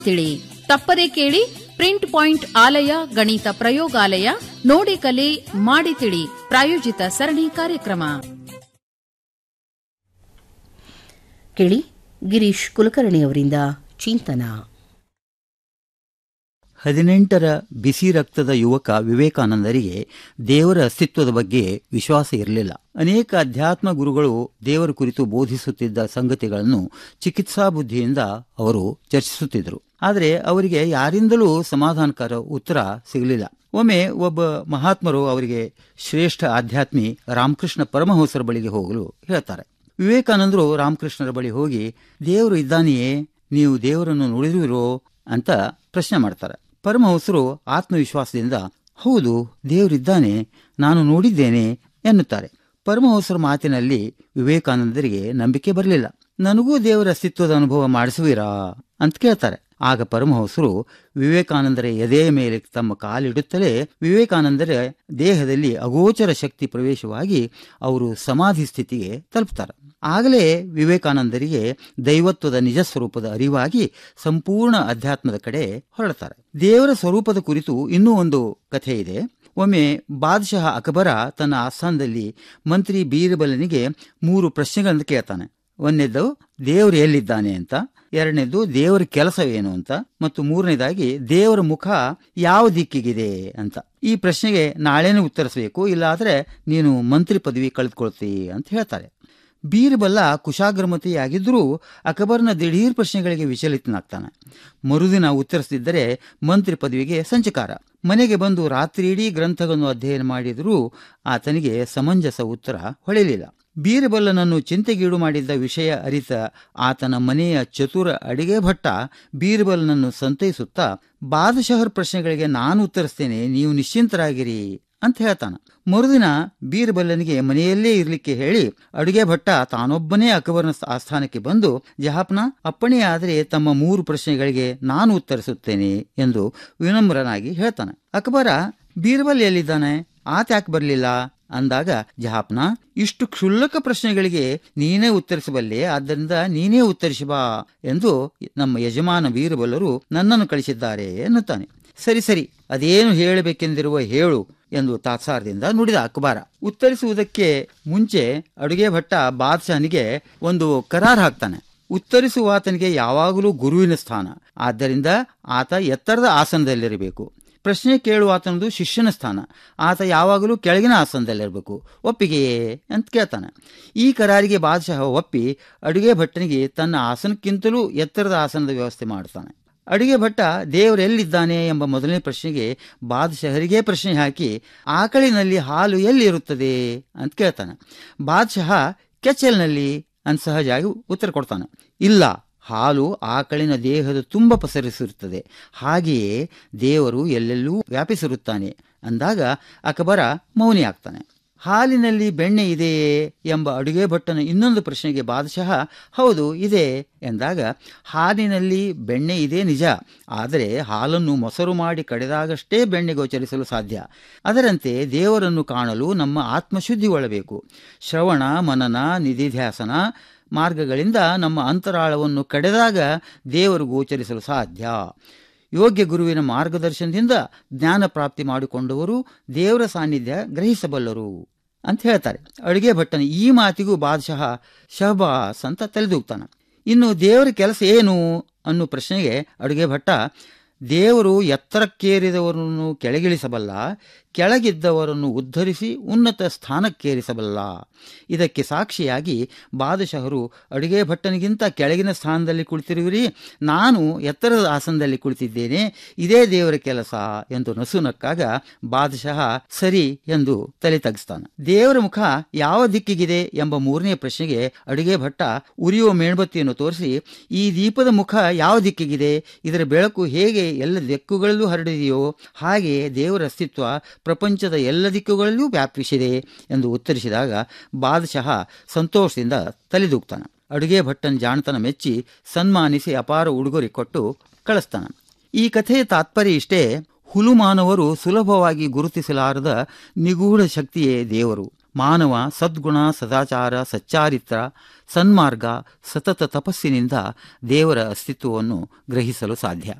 ತಿಳಿ ತಪ್ಪದೆ ಕೇಳಿ ಪ್ರಿಂಟ್ ಪಾಯಿಂಟ್ ಆಲಯ ಗಣಿತ ಪ್ರಯೋಗಾಲಯ ನೋಡಿ ಕಲೆ ಮಾಡಿ ತಿಳಿ ಪ್ರಾಯೋಜಿತ ಸರಣಿ ಕಾರ್ಯಕ್ರಮ ಕೇಳಿ ಗಿರೀಶ್ ಕುಲಕರ್ಣಿ ಅವರಿಂದ ಚಿಂತನ ಹದಿನೆಂಟರ ಬಿಸಿ ರಕ್ತದ ಯುವಕ ವಿವೇಕಾನಂದರಿಗೆ ದೇವರ ಅಸ್ತಿತ್ವದ ಬಗ್ಗೆ ವಿಶ್ವಾಸ ಇರಲಿಲ್ಲ ಅನೇಕ ಅಧ್ಯಾತ್ಮ ಗುರುಗಳು ದೇವರ ಕುರಿತು ಬೋಧಿಸುತ್ತಿದ್ದ ಸಂಗತಿಗಳನ್ನು ಚಿಕಿತ್ಸಾ ಬುದ್ಧಿಯಿಂದ ಅವರು ಚರ್ಚಿಸುತ್ತಿದ್ದರು ಆದರೆ ಅವರಿಗೆ ಯಾರಿಂದಲೂ ಸಮಾಧಾನಕರ ಉತ್ತರ ಸಿಗಲಿಲ್ಲ ಒಮ್ಮೆ ಒಬ್ಬ ಮಹಾತ್ಮರು ಅವರಿಗೆ ಶ್ರೇಷ್ಠ ಆಧ್ಯಾತ್ಮಿ ರಾಮಕೃಷ್ಣ ಪರಮಹಂಸರ ಬಳಿಗೆ ಹೋಗಲು ಹೇಳ್ತಾರೆ ವಿವೇಕಾನಂದರು ರಾಮಕೃಷ್ಣರ ಬಳಿ ಹೋಗಿ ದೇವರು ಇದ್ದಾನೆಯೇ ನೀವು ದೇವರನ್ನು ನೋಡಿರುವಿರೋ ಅಂತ ಪ್ರಶ್ನೆ ಮಾಡ್ತಾರೆ ಪರಮಹಂಸರು ಆತ್ಮವಿಶ್ವಾಸದಿಂದ ಹೌದು ದೇವರಿದ್ದಾನೆ ನಾನು ನೋಡಿದ್ದೇನೆ ಎನ್ನುತ್ತಾರೆ ಪರಮಹಂಸರ ಮಾತಿನಲ್ಲಿ ವಿವೇಕಾನಂದರಿಗೆ ನಂಬಿಕೆ ಬರಲಿಲ್ಲ ನನಗೂ ದೇವರ ಅಸ್ತಿತ್ವದ ಅನುಭವ ಮಾಡಿಸುವಿರಾ ಅಂತ ಕೇಳ್ತಾರೆ ಆಗ ಪರಮಹಂಸರು ವಿವೇಕಾನಂದರ ಎದೆಯ ಮೇಲೆ ತಮ್ಮ ಕಾಲಿಡುತ್ತಲೇ ವಿವೇಕಾನಂದರ ದೇಹದಲ್ಲಿ ಅಗೋಚರ ಶಕ್ತಿ ಪ್ರವೇಶವಾಗಿ ಅವರು ಸಮಾಧಿ ಸ್ಥಿತಿಗೆ ತಲುಪ್ತಾರೆ ಆಗಲೇ ವಿವೇಕಾನಂದರಿಗೆ ದೈವತ್ವದ ನಿಜ ಸ್ವರೂಪದ ಅರಿವಾಗಿ ಸಂಪೂರ್ಣ ಅಧ್ಯಾತ್ಮದ ಕಡೆ ಹೊರಡ್ತಾರೆ ದೇವರ ಸ್ವರೂಪದ ಕುರಿತು ಇನ್ನೂ ಒಂದು ಕಥೆ ಇದೆ ಒಮ್ಮೆ ಬಾದಶಾಹ ಅಕ್ಬರ ತನ್ನ ಆಸ್ಥಾನದಲ್ಲಿ ಮಂತ್ರಿ ಬೀರ್ಬಲನಿಗೆ ಮೂರು ಪ್ರಶ್ನೆಗಳನ್ನು ಕೇಳ್ತಾನೆ ಒಂದನೇದ್ದು ದೇವರು ಎಲ್ಲಿದ್ದಾನೆ ಅಂತ ಎರಡನೇದು ದೇವರ ಕೆಲಸವೇನು ಅಂತ ಮತ್ತು ಮೂರನೇದಾಗಿ ದೇವರ ಮುಖ ಯಾವ ದಿಕ್ಕಿಗಿದೆ ಅಂತ ಈ ಪ್ರಶ್ನೆಗೆ ನಾಳೆನೇ ಉತ್ತರಿಸಬೇಕು ಇಲ್ಲಾದ್ರೆ ನೀನು ಮಂತ್ರಿ ಪದವಿ ಕಳೆದುಕೊಳ್ತಿ ಅಂತ ಹೇಳ್ತಾರೆ ಬೀರ್ಬಲ್ಲ ಕುಶಾಗ್ರಮತಿಯಾಗಿದ್ದರೂ ಅಕ್ಬರ್ನ ದಿಢೀರ್ ಪ್ರಶ್ನೆಗಳಿಗೆ ವಿಚಲಿತನಾಗ್ತಾನೆ ಮರುದಿನ ಉತ್ತರಿಸದಿದ್ದರೆ ಮಂತ್ರಿ ಪದವಿಗೆ ಸಂಚಕಾರ ಮನೆಗೆ ಬಂದು ರಾತ್ರಿಯಿಡೀ ಗ್ರಂಥಗಳನ್ನು ಅಧ್ಯಯನ ಮಾಡಿದರೂ ಆತನಿಗೆ ಸಮಂಜಸ ಉತ್ತರ ಹೊಳೆಯಲಿಲ್ಲ ಬೀರ್ಬಲ್ಲನನ್ನು ಚಿಂತೆಗೀಡು ಮಾಡಿದ್ದ ವಿಷಯ ಅರಿತ ಆತನ ಮನೆಯ ಚತುರ ಅಡಿಗೆ ಭಟ್ಟ ಬೀರ್ಬಲ್ನನ್ನು ಸಂತೈಸುತ್ತಾ ಬಾದಶಹರ್ ಪ್ರಶ್ನೆಗಳಿಗೆ ನಾನು ಉತ್ತರಿಸ್ತೇನೆ ನೀವು ನಿಶ್ಚಿಂತರಾಗಿರಿ ಅಂತ ಹೇಳ್ತಾನ ಮರುದಿನ ಬೀರ್ಬಲ್ಲನಿಗೆ ಮನೆಯಲ್ಲೇ ಇರ್ಲಿಕ್ಕೆ ಹೇಳಿ ಅಡುಗೆ ಭಟ್ಟ ತಾನೊಬ್ಬನೇ ಅಕ್ಬರ್ನ ಆಸ್ಥಾನಕ್ಕೆ ಬಂದು ಜಹಾಪ್ನ ಅಪ್ಪಣೆ ಆದರೆ ತಮ್ಮ ಮೂರು ಪ್ರಶ್ನೆಗಳಿಗೆ ನಾನು ಉತ್ತರಿಸುತ್ತೇನೆ ಎಂದು ವಿನಮ್ರನಾಗಿ ಹೇಳ್ತಾನೆ ಅಕ್ಬರ ಬೀರ್ಬಲ್ ಎಲ್ಲಿದ್ದಾನೆ ಆತ ಯಾಕೆ ಬರಲಿಲ್ಲ ಅಂದಾಗ ಜಹಾಪ್ನ ಇಷ್ಟು ಕ್ಷುಲ್ಲಕ ಪ್ರಶ್ನೆಗಳಿಗೆ ನೀನೇ ಉತ್ತರಿಸಬಲ್ಲೆ ಆದ್ದರಿಂದ ನೀನೇ ಉತ್ತರಿಸಿ ಬಾ ಎಂದು ನಮ್ಮ ಯಜಮಾನ ಬೀರ್ಬಲ್ಲರು ನನ್ನನ್ನು ಕಳಿಸಿದ್ದಾರೆ ಎನ್ನುತ್ತಾನೆ ಸರಿ ಸರಿ ಅದೇನು ಹೇಳಬೇಕೆಂದಿರುವ ಹೇಳು ಎಂದು ತಾತ್ಸಾರದಿಂದ ನುಡಿದ ಅಕ್ಬಾರ ಉತ್ತರಿಸುವುದಕ್ಕೆ ಮುಂಚೆ ಅಡುಗೆ ಭಟ್ಟ ಬಾದ್ಶಾನಿಗೆ ಒಂದು ಕರಾರ್ ಹಾಕ್ತಾನೆ ಉತ್ತರಿಸುವ ಆತನಿಗೆ ಯಾವಾಗಲೂ ಗುರುವಿನ ಸ್ಥಾನ ಆದ್ದರಿಂದ ಆತ ಎತ್ತರದ ಆಸನದಲ್ಲಿರಬೇಕು ಪ್ರಶ್ನೆ ಕೇಳುವ ಆತನದು ಶಿಷ್ಯನ ಸ್ಥಾನ ಆತ ಯಾವಾಗಲೂ ಕೆಳಗಿನ ಆಸನದಲ್ಲಿರಬೇಕು ಒಪ್ಪಿಗೆಯೇ ಅಂತ ಕೇಳ್ತಾನೆ ಈ ಕರಾರಿಗೆ ಬಾದಶಾಹ ಒಪ್ಪಿ ಅಡುಗೆ ಭಟ್ಟನಿಗೆ ತನ್ನ ಆಸನಕ್ಕಿಂತಲೂ ಎತ್ತರದ ಆಸನದ ವ್ಯವಸ್ಥೆ ಮಾಡ್ತಾನೆ ಅಡುಗೆ ಭಟ್ಟ ದೇವರೆಲ್ಲಿದ್ದಾನೆ ಎಂಬ ಮೊದಲನೇ ಪ್ರಶ್ನೆಗೆ ಬಾದಶಹರಿಗೆ ಪ್ರಶ್ನೆ ಹಾಕಿ ಆಕಳಿನಲ್ಲಿ ಹಾಲು ಎಲ್ಲಿ ಇರುತ್ತದೆ ಅಂತ ಕೇಳ್ತಾನೆ ಬಾದಶಾಹ ಕೆಚ್ಚಲ್ನಲ್ಲಿ ಅಂತ ಸಹಜಾಗಿ ಉತ್ತರ ಕೊಡ್ತಾನೆ ಇಲ್ಲ ಹಾಲು ಆಕಳಿನ ದೇಹದ ತುಂಬ ಪಸರಿಸಿರುತ್ತದೆ ಹಾಗೆಯೇ ದೇವರು ಎಲ್ಲೆಲ್ಲೂ ವ್ಯಾಪಿಸಿರುತ್ತಾನೆ ಅಂದಾಗ ಅಕ್ಬರ ಮೌನಿ ಆಗ್ತಾನೆ ಹಾಲಿನಲ್ಲಿ ಬೆಣ್ಣೆ ಇದೆಯೇ ಎಂಬ ಅಡುಗೆ ಭಟ್ಟನ ಇನ್ನೊಂದು ಪ್ರಶ್ನೆಗೆ ಬಾದಶಾಹ ಹೌದು ಇದೆ ಎಂದಾಗ ಹಾಲಿನಲ್ಲಿ ಬೆಣ್ಣೆ ಇದೆ ನಿಜ ಆದರೆ ಹಾಲನ್ನು ಮೊಸರು ಮಾಡಿ ಕಡೆದಾಗಷ್ಟೇ ಬೆಣ್ಣೆ ಗೋಚರಿಸಲು ಸಾಧ್ಯ ಅದರಂತೆ ದೇವರನ್ನು ಕಾಣಲು ನಮ್ಮ ಆತ್ಮಶುದ್ಧಿಗೊಳ್ಳಬೇಕು ಶ್ರವಣ ಮನನ ನಿಧಿಧ್ಯಾಸನ ಮಾರ್ಗಗಳಿಂದ ನಮ್ಮ ಅಂತರಾಳವನ್ನು ಕಡೆದಾಗ ದೇವರು ಗೋಚರಿಸಲು ಸಾಧ್ಯ ಯೋಗ್ಯ ಗುರುವಿನ ಮಾರ್ಗದರ್ಶನದಿಂದ ಜ್ಞಾನ ಪ್ರಾಪ್ತಿ ಮಾಡಿಕೊಂಡವರು ದೇವರ ಸಾನ್ನಿಧ್ಯ ಗ್ರಹಿಸಬಲ್ಲರು ಅಂತ ಹೇಳ್ತಾರೆ ಅಡುಗೆ ಭಟ್ಟನ ಈ ಮಾತಿಗೂ ಬಾದಶಾಹ ಶಹಬಾಸ್ ಅಂತ ತಲೆದೂಗ್ತಾನೆ ಇನ್ನು ದೇವರ ಕೆಲಸ ಏನು ಅನ್ನೋ ಪ್ರಶ್ನೆಗೆ ಅಡುಗೆ ಭಟ್ಟ ದೇವರು ಎತ್ತರಕ್ಕೇರಿದವರನ್ನು ಕೆಳಗಿಳಿಸಬಲ್ಲ ಕೆಳಗಿದ್ದವರನ್ನು ಉದ್ಧರಿಸಿ ಉನ್ನತ ಸ್ಥಾನಕ್ಕೇರಿಸಬಲ್ಲ ಇದಕ್ಕೆ ಸಾಕ್ಷಿಯಾಗಿ ಬಾದಶಹರು ಅಡುಗೆ ಭಟ್ಟನಿಗಿಂತ ಕೆಳಗಿನ ಸ್ಥಾನದಲ್ಲಿ ಕುಳಿತಿರುವಿರಿ ನಾನು ಎತ್ತರದ ಆಸನದಲ್ಲಿ ಕುಳಿತಿದ್ದೇನೆ ಇದೇ ದೇವರ ಕೆಲಸ ಎಂದು ನಸುನಕ್ಕಾಗ ಬಾದಶಾಹ ಸರಿ ಎಂದು ತಲೆ ತಗ್ಸ್ತಾನೆ ದೇವರ ಮುಖ ಯಾವ ದಿಕ್ಕಿಗಿದೆ ಎಂಬ ಮೂರನೇ ಪ್ರಶ್ನೆಗೆ ಅಡುಗೆ ಭಟ್ಟ ಉರಿಯುವ ಮೇಣಬತ್ತಿಯನ್ನು ತೋರಿಸಿ ಈ ದೀಪದ ಮುಖ ಯಾವ ದಿಕ್ಕಿಗಿದೆ ಇದರ ಬೆಳಕು ಹೇಗೆ ಎಲ್ಲ ದಿಕ್ಕುಗಳಲ್ಲೂ ಹರಡಿದೆಯೋ ಹಾಗೆ ದೇವರ ಅಸ್ತಿತ್ವ ಪ್ರಪಂಚದ ಎಲ್ಲ ದಿಕ್ಕುಗಳಲ್ಲೂ ವ್ಯಾಪಿಸಿದೆ ಎಂದು ಉತ್ತರಿಸಿದಾಗ ಬಾದಶಾಹ ಸಂತೋಷದಿಂದ ತಲೆದೂಗ್ತಾನೆ ಅಡುಗೆ ಭಟ್ಟನ ಜಾಣತನ ಮೆಚ್ಚಿ ಸನ್ಮಾನಿಸಿ ಅಪಾರ ಉಡುಗೊರೆ ಕೊಟ್ಟು ಕಳಿಸ್ತಾನೆ ಈ ಕಥೆಯ ತಾತ್ಪರ್ಯ ಇಷ್ಟೇ ಹುಲು ಮಾನವರು ಸುಲಭವಾಗಿ ಗುರುತಿಸಲಾರದ ನಿಗೂಢ ಶಕ್ತಿಯೇ ದೇವರು ಮಾನವ ಸದ್ಗುಣ ಸದಾಚಾರ ಸಚ್ಚಾರಿತ್ರ ಸನ್ಮಾರ್ಗ ಸತತ ತಪಸ್ಸಿನಿಂದ ದೇವರ ಅಸ್ತಿತ್ವವನ್ನು ಗ್ರಹಿಸಲು ಸಾಧ್ಯ